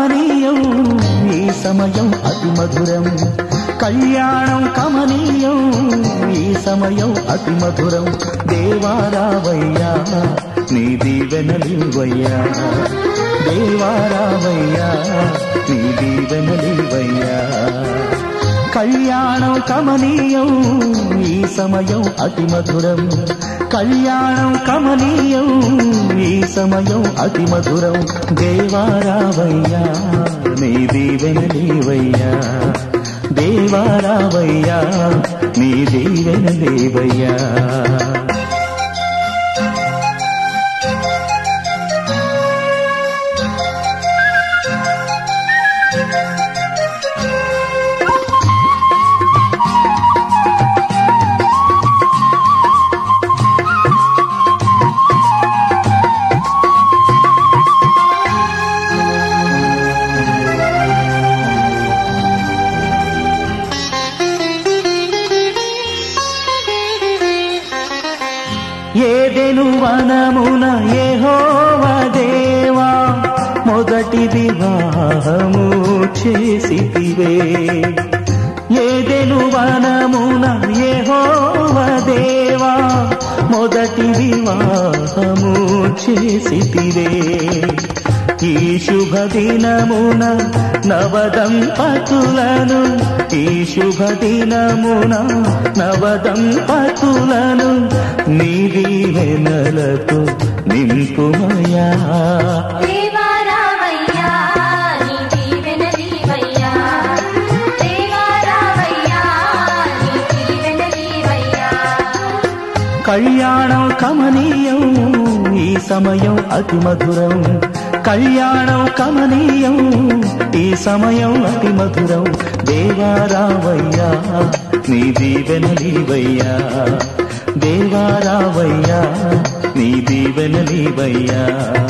కమనీయం ఈ సమయం అతి మధురం కళ్యాణం కమనీయం ఈ సమయం అతి మధురం దేవారావయ్యా నీ దీవెనలివయ్యా దేవారావయ్యా నీ దీవెనలివయ్యా కళ్యాణం కమనీయం ఈ సమయం అతి మధురం కళ్యాణం కమనీయం ఈ సమయం అతి మధురం దేవారావయ్యా నీ దీవెనలేవయ్యా దేవారావయ్యా నీ దీవెనలేవయ్యా ఏదెను వనమున ఏహోవ దేవా మొదటి వివాహము చేసితివే ఏదెను వనమున ఏహోవ దేవా మొదటి వివాహము చేసితివే ఈ శుభ దినమున నవదంపతులను ఈ శుభ దినమున నవదంపతులను నీ దీవెనలతో నింపుమయా దేవారావయ్యా నీ దీవెనలీవయ్యా దేవారావయ్యా నీ దీవెనలీవయ్యా కళ్యాణం కమనీయం ఈ సమయం అతి మధురం కళ్యాణం కమనీయం ఈ సమయం అతి మధురం దేవారావయ్యా నీ దీవెనలీవయ్యా దేవారావయ్యా నీ దీవెనలీవయ్యా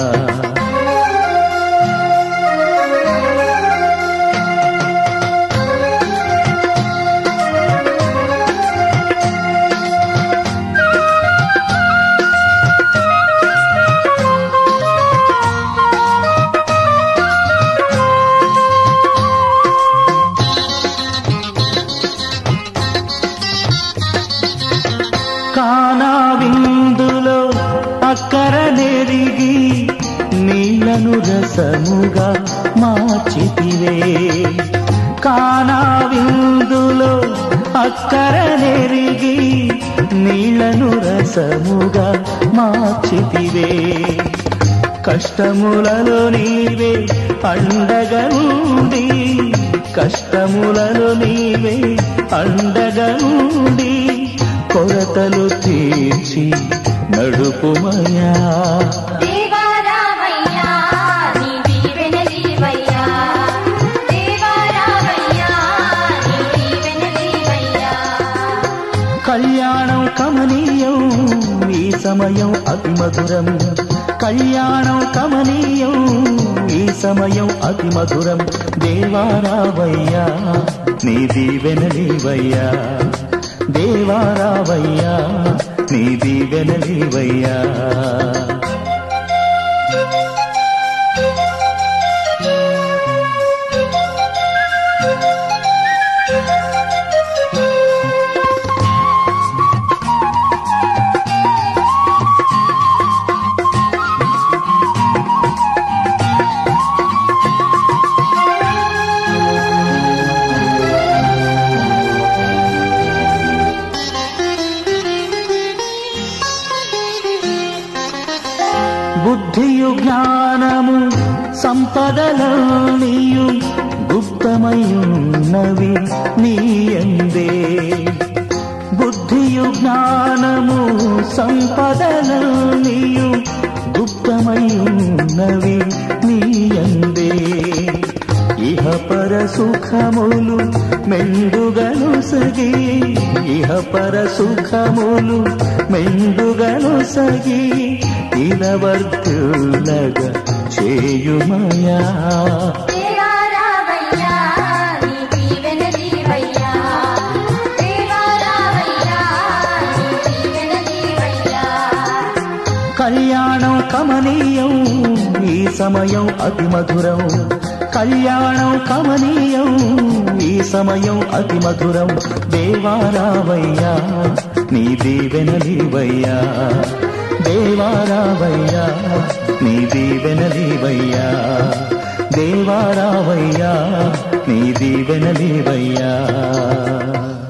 కానా విందులో అక్కర నెరిగి నీళ్లను రసముగా మార్చితివే కానా విందులో అక్కర నెరిగి నీళ్లను రసముగా మార్చితివే కష్టములలో నీవే అండగా ఉండి కష్టములలో నీవే అండగా ఉండి కొరతలు తీర్చి నడుపుమయా దేవారావయ్యా నీ దీవెనలీవయ్యా దేవారావయ్యా నీ దీవెనలీవయ్యా కళ్యాణం కమనీయం ఈ సమయం అతి మధురం కళ్యాణం కమనీయం ఈ సమయం అతి మధురం దేవారావయ్యా నీ దీవెనలీవయ్యా దేవారావయ్యా నీ దీవెనలీవయ్యా బుద్ధియు జ్ఞానము సంపదలనియు గుప్తమయున్నవి నీయందే బుద్ధియు జ్ఞానము సంపదలనియు గుప్తమయున్నవి నీయందే ఇహ పర సుఖములు మెండుగను సగి ఇహ పర సుఖములు మెండుగను సగి ఇలవర్తులగా చేయుమయా దేవారావయ్యా నీ దీవెనలీవయ్యా దేవారావయ్యా నీ దీవెనలీవయ్యా కళ్యాణం కమనీయం ఈ సమయం అతి మధురం కళ్యాణం కమనీయం ఈ సమయం అతి మధురం దేవారావయ్యా నీ దీవెనలివయ్యా దేవారావయ్యా నీ దీవెనలివయ్యా దేవారావయ్యా నీ దీవెనలివయ్యా